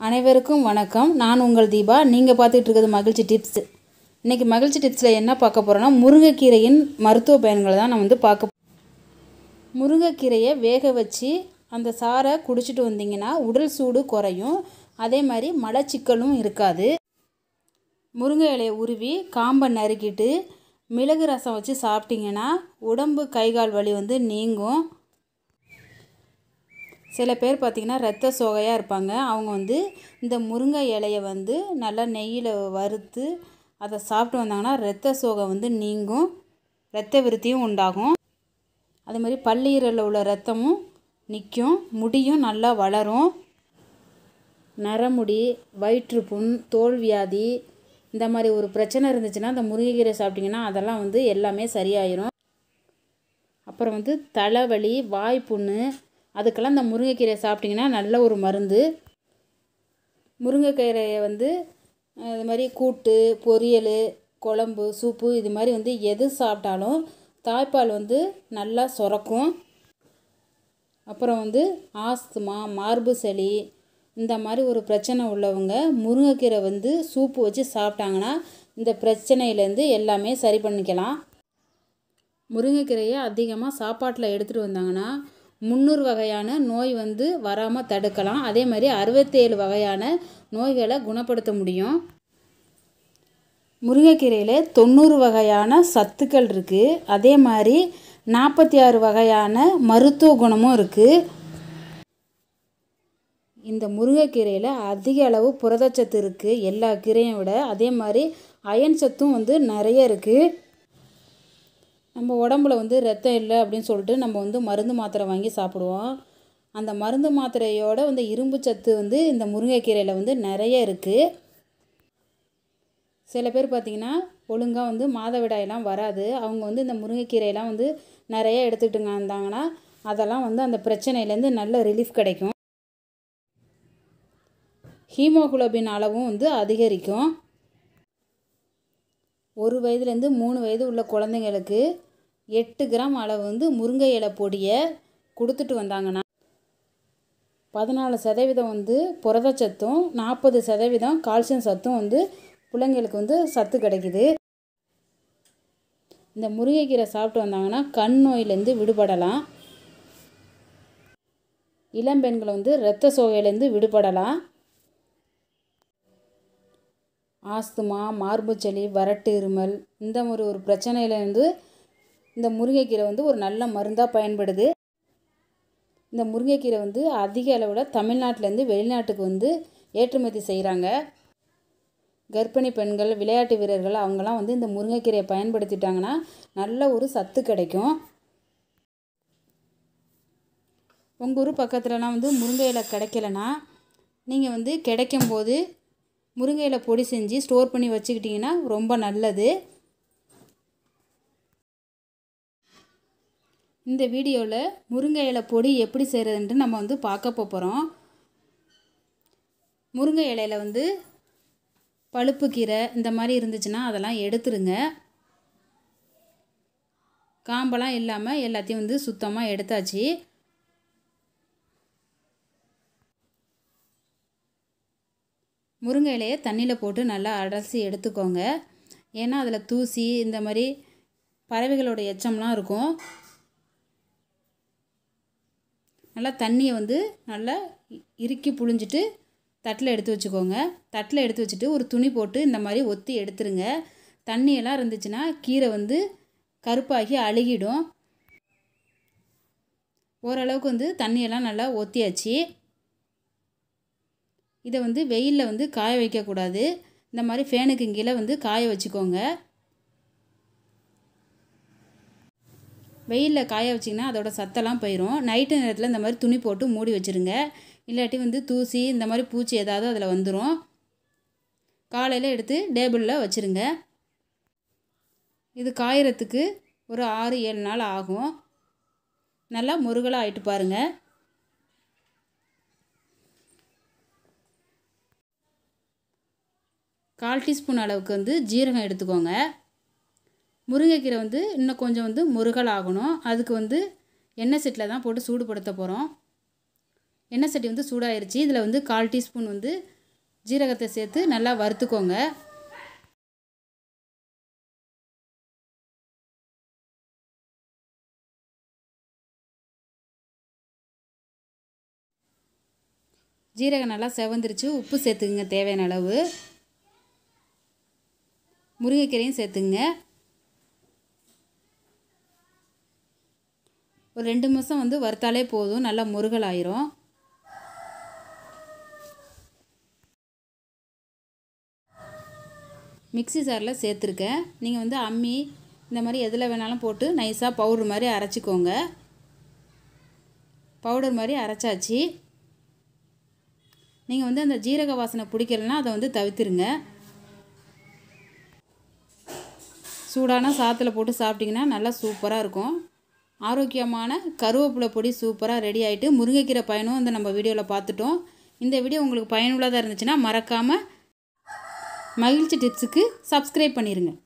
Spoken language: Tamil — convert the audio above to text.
அனைவருக்கும் வணக்கம் நான் உங்கள் தீபா நீங்கள் பார்த்துட்டு இருக்கிறது மகிழ்ச்சி டிப்ஸ் இன்றைக்கி மகிழ்ச்சி டிப்ஸில் என்ன பார்க்க போகிறோன்னா முருங்கைக்கீரையின் மருத்துவ பயன்களை தான் நான் வந்து பார்க்க முருங்கைக்கீரையை வேக வச்சு அந்த சாறை குடிச்சிட்டு வந்தீங்கன்னா உடல் சூடு குறையும் அதே மாதிரி மலச்சிக்கலும் இருக்காது முருங்கை இலையை உருவி காம்பை நறுக்கிட்டு மிளகு ரசம் வச்சு சாப்பிட்டிங்கன்னா உடம்பு கை கால் வலி வந்து நீங்கும் சில பேர் பார்த்திங்கன்னா ரத்த சோகையாக இருப்பாங்க அவங்க வந்து இந்த முருங்கை இலையை வந்து நல்லா நெய்யில் வறுத்து அதை சாப்பிட்டு வந்தாங்கன்னா ரத்த சோகை வந்து நீங்கும் ரத்த விருத்தியும் உண்டாகும் அதே மாதிரி பல்லீரலில் உள்ள ரத்தமும் நிற்கும் முடியும் நல்லா வளரும் நரமுடி வயிற்றுப்புண் தோல் வியாதி இந்த மாதிரி ஒரு பிரச்சனை இருந்துச்சுன்னா அந்த முருங்கைக்கீரை சாப்பிட்டிங்கன்னா அதெல்லாம் வந்து எல்லாமே சரியாயிரும் அப்புறம் வந்து தலைவலி வாய்ப்புண்ணு அதுக்கெல்லாம் இந்த முருங்கைக்கீரை சாப்பிட்டிங்கன்னா நல்ல ஒரு மருந்து முருங்கைக்கீரையை வந்து அஹ், இது மாதிரி கூட்டு பொரியல் குழம்பு சூப்பு இது மாதிரி வந்து எது சாப்பிட்டாலும் தாய்ப்பால் வந்து நல்லா சுரக்கும் அப்புறம் வந்து ஆஸ்துமா மார்பு சளி இந்த மாதிரி ஒரு பிரச்சனை உள்ளவங்க முருங்கைக்கீரை வந்து சூப்பு வச்சு சாப்பிட்டாங்கன்னா இந்த பிரச்சனையிலேருந்து எல்லாமே சரி பண்ணிக்கலாம் முருங்கைக்கீரையை அதிகமாக சாப்பாட்டில் எடுத்துகிட்டு வந்தாங்கன்னா முந்நூறு வகையான நோய் வந்து வராமல் தடுக்கலாம் அதே மாதிரி அறுபத்தேழு வகையான நோய்களை குணப்படுத்த முடியும் முருங்கைக்கீரையில் தொண்ணூறு வகையான சத்துக்கள் இருக்குது அதே மாதிரி நாற்பத்தி ஆறு வகையான மருத்துவ குணமும் இருக்குது இந்த முருங்கைக்கீரையில் அதிக அளவு புரதச்சத்து இருக்குது எல்லா கீரையும் விட அதே மாதிரி அயன் சத்தும் வந்து நிறைய இருக்குது நம்ம உடம்புல வந்து ரத்தம் இல்லை அப்படின்னு சொல்லிட்டு நம்ம வந்து மருந்து மாத்திரை வாங்கி சாப்பிடுவோம் அந்த மருந்து மாத்திரையோட வந்து இரும்பு சத்து வந்து இந்த முருங்கைக்கீரையில் வந்து நிறைய இருக்குது சில பேர் பார்த்திங்கன்னா ஒழுங்காக வந்து மாதவிடாயெல்லாம் வராது அவங்க வந்து இந்த முருங்கைக்கீரையெல்லாம் வந்து நிறைய எடுத்துக்கிட்டுங்க இருந்தாங்கன்னா அதெல்லாம் வந்து அந்த பிரச்சனையிலேருந்து நல்ல ரிலீஃப் கிடைக்கும் ஹீமோகுளோபின் அளவும் வந்து அதிகரிக்கும் ஒரு வயதுலேருந்து மூணு வயது உள்ள குழந்தைங்களுக்கு எட்டு கிராம் அளவு வந்து முருங்கை இலை பொடியை கொடுத்துட்டு வந்தாங்கன்னா பதினாலு சதவீதம் வந்து புரதச்சத்தும் நாற்பது சதவீதம் கால்சியம் சத்தும் வந்து பிள்ளைங்களுக்கு வந்து சத்து கிடைக்குது இந்த முருங்கைக்கீரை சாப்பிட்டு வந்தாங்கன்னா கண் நோயிலேருந்து விடுபடலாம் இளம்பெண்கள் வந்து இரத்த சோகையிலேருந்து விடுபடலாம் ஆஸ்துமா மார்புச்சளி வறட்டு இருமல் இந்த மாதிரி ஒரு பிரச்சனையிலேருந்து இந்த முருங்கைக்கீரை வந்து ஒரு நல்ல மருந்தாக பயன்படுது இந்த முருங்கைக்கீரை வந்து அதிக அளவில் தமிழ்நாட்டிலேருந்து வெளிநாட்டுக்கு வந்து ஏற்றுமதி செய்கிறாங்க கர்ப்பிணி பெண்கள் விளையாட்டு வீரர்கள் அவங்கெல்லாம் வந்து இந்த முருங்கைக்கீரையை பயன்படுத்திட்டாங்கன்னா நல்ல ஒரு சத்து கிடைக்கும் உங்கள் ஊர் பக்கத்துலலாம் வந்து முருங்கை இலை கிடைக்கலனா நீங்கள் வந்து கிடைக்கும் போது முருங்கை இலை பொடி செஞ்சு ஸ்டோர் பண்ணி வச்சுக்கிட்டிங்கன்னா ரொம்ப நல்லது இந்த வீடியோவில் முருங்கை இலை பொடி எப்படி செய்கிறதுன்ட்டு நம்ம வந்து பார்க்க போகிறோம் முருங்கை இலையில் வந்து பழுப்பு கீரை இந்த மாதிரி இருந்துச்சுன்னா அதெல்லாம் எடுத்துருங்க காம்பெல்லாம் இல்லாமல் எல்லாத்தையும் வந்து சுத்தமாக எடுத்தாச்சு முருங்கை இலையை தண்ணியில் போட்டு நல்லா அலசி எடுத்துக்கோங்க ஏன்னா அதில் தூசி இந்த மாதிரி பறவைகளோட எச்சம்லாம் இருக்கும் நல்லா தண்ணியை வந்து நல்லா இ- இறுக்கி புழிஞ்சிட்டு தட்டில் எடுத்து வச்சுக்கோங்க தட்டில் எடுத்து வச்சுட்டு ஒரு துணி போட்டு இந்த மாதிரி ஒத்தி எடுத்துருங்க தண்ணியெல்லாம் இருந்துச்சுன்னா கீரை வந்து கருப்பாகி அழுகிடும் ஓரளவுக்கு வந்து தண்ணியெல்லாம் நல்லா ஒத்தியாச்சு இதை வந்து வெயிலில் வந்து காய வைக்கக்கூடாது இந்த மாதிரி ஃபேனுக்கு கீழே வந்து காய வச்சுக்கோங்க வெயிலில் காய வச்சிங்கன்னா அதோட சத்தெல்லாம் போயிடும் நைட்டு நேரத்தில் இந்த மாதிரி துணி போட்டு மூடி வச்சுருங்க இல்லாட்டி வந்து தூசி இந்த மாதிரி பூச்சி ஏதாவது அதில் வந்துடும் காலையில் எடுத்து டேபிளில் வச்சுருங்க இது காயறதுக்கு ஒரு ஆறு ஏழு நாள் ஆகும் நல்லா முருகலாக ஆயிட்டு பாருங்கள் கால் டீஸ்பூன் அளவுக்கு வந்து ஜீரகம் எடுத்துக்கோங்க முருங்கைக்கீரை வந்து இன்னும் கொஞ்சம் வந்து முருகல் ஆகணும் அதுக்கு வந்து எண்ணெய் செட்டில் தான் போட்டு சூடுபடுத்த போகிறோம் எண்ணெய் சட்டி வந்து சூடாயிருச்சு இதில் வந்து கால் டீஸ்பூன் வந்து ஜீரகத்தை சேர்த்து நல்லா வறுத்துக்கோங்க ஜீரகம் நல்லா செவந்துருச்சு உப்பு சேர்த்துக்குங்க தேவையான அளவு முருங்கைக்கீரையும் சேர்த்துங்க ஒரு ரெண்டு நிமிஷம் வந்து வறுத்தாலே போதும் நல்லா முருகல் ஆயிரும் மிக்ஸி ஜாரில் சேர்த்துருக்கேன் நீங்கள் வந்து அம்மி இந்த மாதிரி எதில் வேணாலும் போட்டு நைஸாக பவுடர் மாதிரி அரைச்சிக்கோங்க பவுடர் மாதிரி அரைச்சாச்சு நீங்கள் வந்து அந்த ஜீரக வாசனை பிடிக்கலனா அதை வந்து தவிர்த்துருங்க சூடான சாத்தில் போட்டு சாப்பிட்டிங்கன்னா நல்லா சூப்பராக இருக்கும் ஆரோக்கியமான கருவேப்பிலை பொடி சூப்பராக ரெடி ஆகிட்டு முருங்கைக்கீரை பயனும் வந்து நம்ம வீடியோவில் பார்த்துட்டோம் இந்த வீடியோ உங்களுக்கு பயனுள்ளதாக இருந்துச்சுன்னா மறக்காமல் மகிழ்ச்சி டிப்ஸுக்கு சப்ஸ்கிரைப் பண்ணிடுங்க